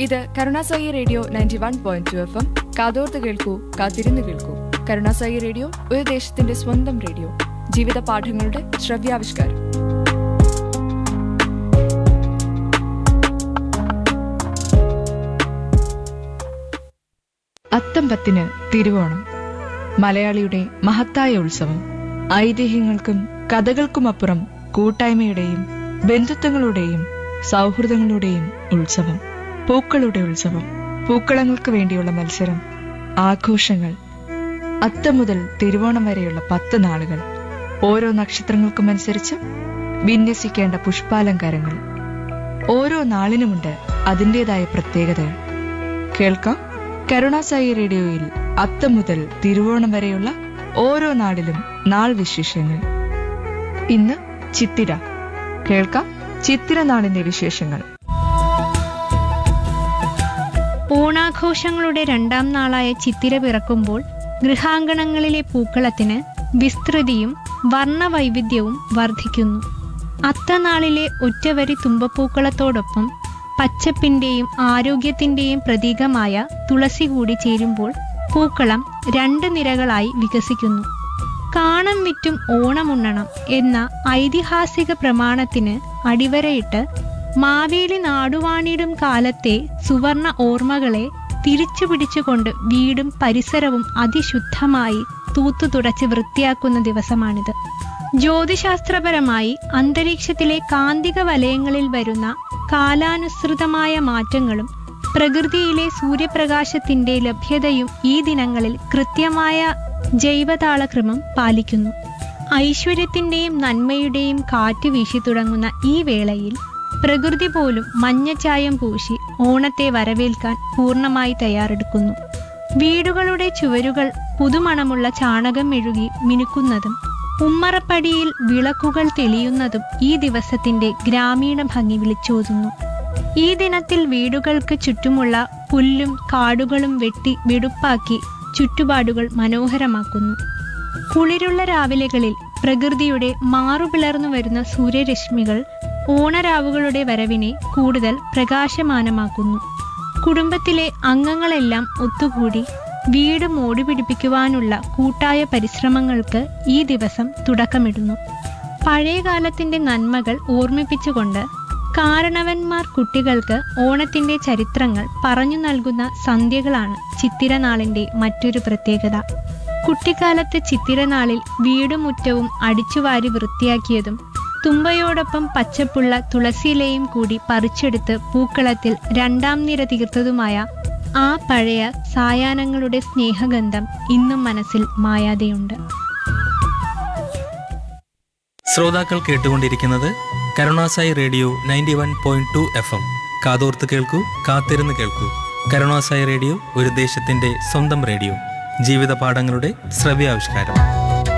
ഇത് Karunasai radio ninety one point two F M കാതോർത്ത് കേൾക്കൂ കാത്തിരുന്ന് കേൾക്കൂ കരുണാസായി റേഡിയോ ഒരു ദേശത്തിന്റെ സ്വന്തം റേഡിയോ ജീവിത പാഠങ്ങളുടെ ശ്രവ്യാവിഷ്കാരം അത്തം പത്തിന് തിരുവോണം മലയാളിയുടെ മഹത്തായ ഉത്സവം ഐതിഹ്യങ്ങൾക്കും കഥകൾക്കുമപ്പുറം കൂട്ടായ്മയുടെയും ബന്ധുത്വങ്ങളുടെയും സൗഹൃദങ്ങളുടെയും ഉത്സവം പൂക്കളുടെ ഉത്സവം പൂക്കളങ്ങൾക്ക് വേണ്ടിയുള്ള മത്സരം ആഘോഷങ്ങൾ അത്തം മുതൽ തിരുവോണം വരെയുള്ള പത്ത് നാളുകൾ ഓരോ നക്ഷത്രങ്ങൾക്കുമനുസരിച്ച് വിന്യസിക്കേണ്ട പുഷ്പാലങ്കാരങ്ങൾ ഓരോ നാളിനുമുണ്ട് അതിൻ്റെതായ പ്രത്യേകതകൾ കേൾക്കാം കരുണാസായി റേഡിയോയിൽ അത്തം മുതൽ തിരുവോണം വരെയുള്ള ഓരോ നാടിലും നാൾ വിശേഷങ്ങൾ ഇന്ന് ചിത്തിര കേൾക്കാം ചിത്തിര നാളിന്റെ വിശേഷങ്ങൾ ഓണാഘോഷങ്ങളുടെ രണ്ടാം നാളായ ചിത്തിര പിറക്കുമ്പോൾ ഗൃഹാങ്കണങ്ങളിലെ പൂക്കളത്തിന് വിസ്തൃതിയും വർണ്ണവൈവിധ്യവും വർദ്ധിക്കുന്നു അത്തനാളിലെ ഒറ്റവരി തുമ്പപ്പൂക്കളത്തോടൊപ്പം പച്ചപ്പിന്റെയും ആരോഗ്യത്തിന്റെയും പ്രതീകമായ തുളസി കൂടി ചേരുമ്പോൾ പൂക്കളം രണ്ട് നിരകളായി വികസിക്കുന്നു കാണം വിറ്റും ഓണമുണ്ണണം എന്ന ഐതിഹാസിക പ്രമാണത്തിന് അടിവരയിട്ട് മാവേലി നാടുവാണിടും കാലത്തെ സുവർണ ഓർമ്മകളെ തിരിച്ചു പിടിച്ചുകൊണ്ട് വീടും പരിസരവും അതിശുദ്ധമായി തൂത്തു തുടച്ച് വൃത്തിയാക്കുന്ന ദിവസമാണിത് ജ്യോതിശാസ്ത്രപരമായി അന്തരീക്ഷത്തിലെ കാന്തിക വലയങ്ങളിൽ വരുന്ന കാലാനുസൃതമായ മാറ്റങ്ങളും പ്രകൃതിയിലെ സൂര്യപ്രകാശത്തിന്റെ ലഭ്യതയും ഈ ദിനങ്ങളിൽ കൃത്യമായ ജൈവതാളക്രമം പാലിക്കുന്നു ഐശ്വര്യത്തിന്റെയും നന്മയുടെയും കാറ്റ് വീശി തുടങ്ങുന്ന ഈ വേളയിൽ പ്രകൃതി പോലും മഞ്ഞച്ചായം പൂശി ഓണത്തെ വരവേൽക്കാൻ പൂർണ്ണമായി തയ്യാറെടുക്കുന്നു വീടുകളുടെ ചുവരുകൾ പുതുമണമുള്ള ചാണകം മെഴുകി മിനുക്കുന്നതും ഉമ്മറപ്പടിയിൽ വിളക്കുകൾ തെളിയുന്നതും ഈ ദിവസത്തിന്റെ ഗ്രാമീണ ഭംഗി വിളിച്ചോതുന്നു ഈ ദിനത്തിൽ വീടുകൾക്ക് ചുറ്റുമുള്ള പുല്ലും കാടുകളും വെട്ടി വെടുപ്പാക്കി ചുറ്റുപാടുകൾ മനോഹരമാക്കുന്നു കുളിരുള്ള രാവിലെകളിൽ പ്രകൃതിയുടെ മാറുപിളർന്നു വരുന്ന സൂര്യരശ്മികൾ ഓണരാവുകളുടെ വരവിനെ കൂടുതൽ പ്രകാശമാനമാക്കുന്നു കുടുംബത്തിലെ അംഗങ്ങളെല്ലാം ഒത്തുകൂടി വീട് മോടിപിടിപ്പിക്കുവാനുള്ള കൂട്ടായ പരിശ്രമങ്ങൾക്ക് ഈ ദിവസം തുടക്കമിടുന്നു പഴയകാലത്തിന്റെ നന്മകൾ ഓർമ്മിപ്പിച്ചുകൊണ്ട് കാരണവന്മാർ കുട്ടികൾക്ക് ഓണത്തിന്റെ ചരിത്രങ്ങൾ പറഞ്ഞു നൽകുന്ന സന്ധ്യകളാണ് ചിത്തിരനാളിന്റെ മറ്റൊരു പ്രത്യേകത കുട്ടിക്കാലത്ത് ചിത്തിരനാളിൽ വീടുമുറ്റവും അടിച്ചുവാരി വൃത്തിയാക്കിയതും തുമ്പയോടൊപ്പം പച്ചപ്പുള്ള തുളസിയിലയും കൂടി പറിച്ചെടുത്ത് പൂക്കളത്തിൽ രണ്ടാം നിര തീർത്തതുമായ ആ പഴയ സായാഹ്നങ്ങളുടെ സ്നേഹഗന്ധം ഇന്നും മനസ്സിൽ മായാതെയുണ്ട് ശ്രോതാക്കൾ കേട്ടുകൊണ്ടിരിക്കുന്നത് Karunasai radio ninety one point two F M കാതോർത്ത് കേൾക്കൂ കാത്തിരുന്ന് കേൾക്കൂ കരുണാസായി റേഡിയോ ഒരു ദേശത്തിന്റെ സ്വന്തം റേഡിയോ ജീവിത പാഠങ്ങളുടെ ശ്രവ്യാവിഷ്കാരം